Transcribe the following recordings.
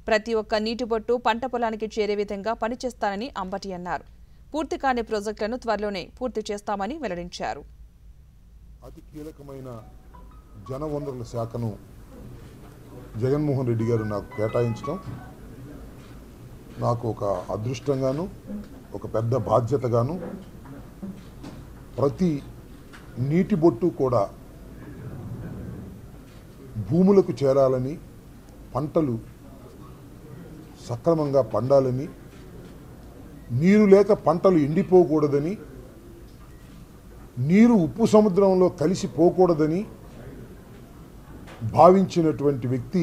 ప్రతి ఒక్క నీటి బొట్టు పంట పొలానికి చేరే విధంగా పనిచేస్తానని అంబటి అన్నారు పూర్తి కాని ప్రాజెక్టులను త్వరలోనే పూర్తి చేస్తామని వెల్లడించారు అతి కీలకమైన జనవనరుల శాఖను జగన్మోహన్ రెడ్డి గారు నాకు కేటాయించడం నాకు ఒక అదృష్టంగాను ఒక పెద్ద బాధ్యతగాను ప్రతి నీటి బొట్టు కూడా భూములకు చేరాలని పంటలు సక్రమంగా పండాలని నీరు లేక పంటలు ఎండిపోకూడదని నీరు ఉప్పు సముద్రంలో కలిసిపోకూడదని భావించినటువంటి వ్యక్తి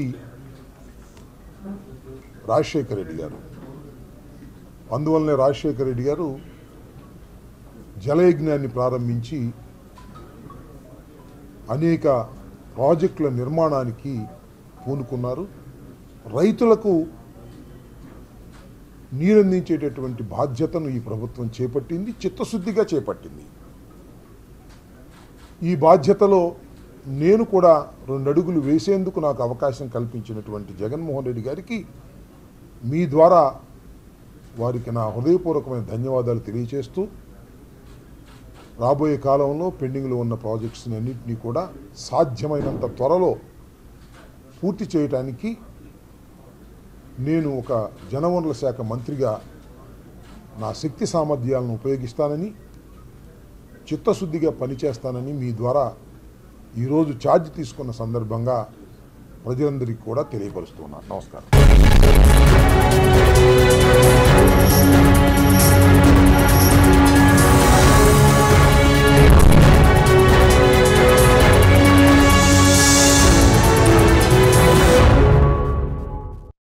రాజశేఖర రెడ్డి గారు అందువల్లనే రాజశేఖర రెడ్డి గారు జలయజ్ఞాన్ని ప్రారంభించి అనేక ప్రాజెక్టుల నిర్మాణానికి పూనుకున్నారు రైతులకు నీరందించేటటువంటి బాధ్యతను ఈ ప్రభుత్వం చేపట్టింది చిత్తశుద్ధిగా చేపట్టింది ఈ బాధ్యతలో నేను కూడా రెండు అడుగులు వేసేందుకు నాకు అవకాశం కల్పించినటువంటి జగన్మోహన్ రెడ్డి గారికి మీ ద్వారా వారికి నా హృదయపూర్వకమైన ధన్యవాదాలు తెలియచేస్తూ రాబోయే కాలంలో పెండింగ్లో ఉన్న ప్రాజెక్ట్స్ని అన్నింటినీ కూడా సాధ్యమైనంత త్వరలో పూర్తి చేయటానికి నేను ఒక జనవనరుల శాఖ మంత్రిగా నా శక్తి సామర్థ్యాలను ఉపయోగిస్తానని చిత్తశుద్ధిగా పనిచేస్తానని మీ ద్వారా ఈరోజు ఛార్జ్ తీసుకున్న సందర్భంగా ప్రజలందరికీ కూడా తెలియపరుస్తున్నాను నమస్కారం